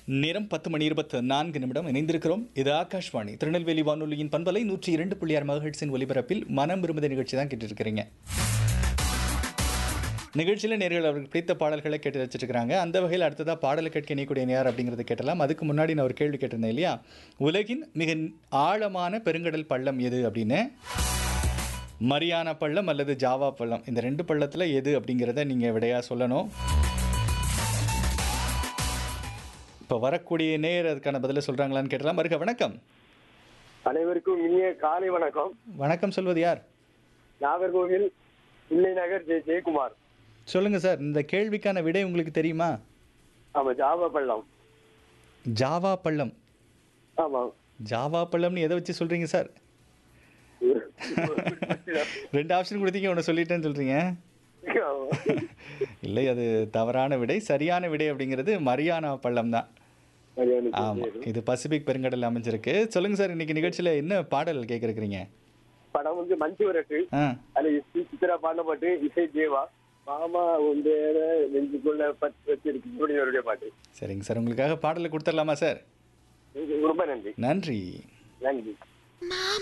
நேரம் பத்து மணி இருபத்து நான்கு நிமிடம் இணைந்திருக்கிறோம் இது ஆகாஷ்வாணி திருநெல்வேலி வானொலியின் பண்பலை நூற்றி இரண்டு புள்ளி ஆறு மகஹெட்ஸின் ஒலிபரப்பில் மனம் விரும்புத நிகழ்ச்சி தான் கேட்டு இருக்கிறீங்க நிகழ்ச்சியில் நேர்கள் அவருக்கு பிடித்த பாடல்களை கேட்டு வச்சுட்டு இருக்காங்க அந்த வகையில் அடுத்ததாக பாடலை கேட்க இணையக்கூடிய நேர் அப்படிங்கிறத கேட்டலாம் அதுக்கு முன்னாடி நான் ஒரு கேள்வி கேட்டிருந்தேன் இல்லையா உலகின் மிக ஆழமான பெருங்கடல் பள்ளம் எது அப்படின்னு மரியானா பள்ளம் அல்லது ஜாவா பள்ளம் இந்த ரெண்டு பள்ளத்தில் எது அப்படிங்கிறத நீங்கள் விடையாக சொல்லணும் இப்போ வரக்கூடிய நேர் அதுக்கான பதிலை சொல்கிறாங்களான்னு கேட்டலாம் மறுக்க வணக்கம் அனைவருக்கும் இனிய காலை வணக்கம் வணக்கம் சொல்வது யார் நாகர்கோவில் பிள்ளை நகர் ஜெய ஜெயக்குமார் சொல்லுங்கள் சார் இந்த கேள்விக்கான விடை உங்களுக்கு தெரியுமா ஆமா ஜாவா பள்ளம் ஜாவா பள்ளம் ஆமா ஜாவா பள்ளம்னு எதை வச்சு சொல்கிறீங்க சார் ரெண்டு ஆப்ஷன் கொடுத்தீங்க ஒன்று சொல்லிட்டேன்னு சொல்கிறீங்க ஆமா. இல்லை அது தவறான விடை சரியான விடை அப்படிங்கிறது மரியானா பள்ளம் தான் சரியான ஆமாம் பேரு. இது பசிபிக் பெருங்கடல் அமைஞ்சிருக்கு சொல்லுங்கள் சார் இன்னைக்கு நிகழ்ச்சியில் என்ன பாடல் கேட்குறீங்க படம் வந்து மஞ்சு விரட்டு ஆ அது எஸ் பி சித்ரா பாடப்பட்டு இசை தேவா மாமா உண்டு நெஞ்சுக்குள்ள பத்து வச்சிருக்கு இப்படியோருடைய பாட்டு சரிங்க சார் உங்களுக்காக பாடலை கொடுத்துடலாமா சார் ரொம்ப நன்றி நன்றி நன்றி